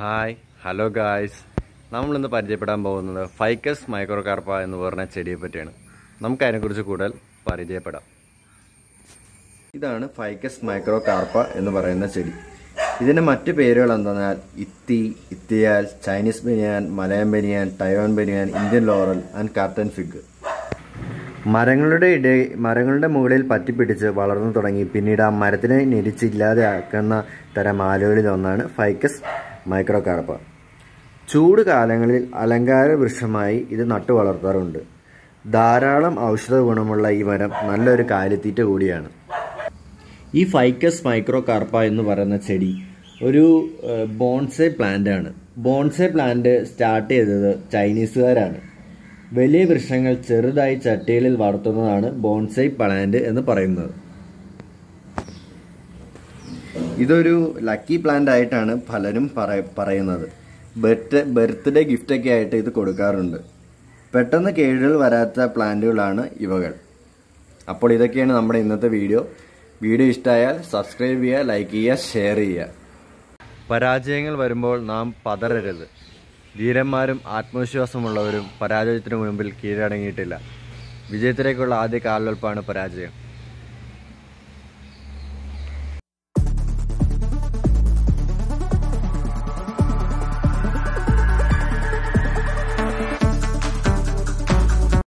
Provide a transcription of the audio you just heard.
hi hello guys നമ്മളിന്ന് പരിചയപ്പെടാൻ പോകുന്നത് ഫൈക്കസ് മൈക്രോകാർപ്പ എന്ന് പറഞ്ഞ ചെടിയെ പറ്റിയാണ് നമുക്ക് അതിനെക്കുറിച്ച് കൂടുതൽ പരിചയപ്പെടാം ഇതാണ് ഫൈക്കസ് മൈക്രോകാർപ്പ എന്ന് പറയുന്ന ചെടി ഇതിൻ്റെ മറ്റ് പേരുകൾ എന്തെന്നാൽ ഇത്തി ഇത്തിയാൽ ചൈനീസ് ബനിയാൻ മലയം ബനിയാൻ ടയോൺ banyan Indian laurel and curtain fig മരങ്ങളുടെ ഇട മരങ്ങളുടെ മുകളിൽ പറ്റിപ്പിടിച്ച് വളർന്നു തുടങ്ങി പിന്നീട് ആ മരത്തിനെ ഞെരിച്ചില്ലാതെയാക്കുന്ന തരം ആലുകളിൽ ഒന്നാണ് ഫൈക്കസ് മൈക്രോകാർപ്പ ചൂട് കാലങ്ങളിൽ അലങ്കാര വൃക്ഷമായി ഇത് നട്ടു വളർത്താറുണ്ട് ധാരാളം ഔഷധ ഗുണമുള്ള ഈ മരം നല്ലൊരു കാലിത്തീറ്റ കൂടിയാണ് ഈ ഫൈക്കസ് മൈക്രോകാർപ്പ എന്ന് പറയുന്ന ചെടി ഒരു ബോൺസെ പ്ലാന്റ് ആണ് ബോൺസെ പ്ലാന്റ് സ്റ്റാർട്ട് ചെയ്തത് ചൈനീസുകാരാണ് വലിയ വൃക്ഷങ്ങൾ ചെറുതായി ചട്ടികളിൽ വളർത്തുന്നതാണ് ബോൺസൈ പ്ലാന്റ് എന്ന് പറയുന്നത് ഇതൊരു ലക്കി പ്ലാന്റ് ആയിട്ടാണ് പലരും പറ- പറയുന്നത് ബർത്ത് ബർത്ത്ഡേ ഗിഫ്റ്റൊക്കെ ആയിട്ട് ഇത് കൊടുക്കാറുണ്ട് പെട്ടെന്ന് കേടുകൾ വരാത്ത പ്ലാന്റുകളാണ് ഇവകൾ അപ്പോൾ ഇതൊക്കെയാണ് നമ്മുടെ ഇന്നത്തെ വീഡിയോ വീഡിയോ ഇഷ്ടമായാൽ സബ്സ്ക്രൈബ് ചെയ്യുക ലൈക്ക് ചെയ്യുക ഷെയർ ചെയ്യുക പരാജയങ്ങൾ വരുമ്പോൾ നാം പതറരുത് ധീരന്മാരും ആത്മവിശ്വാസമുള്ളവരും പരാജയത്തിനു മുൻപിൽ കീഴടങ്ങിയിട്ടില്ല വിജയത്തിലേക്കുള്ള ആദ്യ കാൽവെൽപ്പാണ് പരാജയം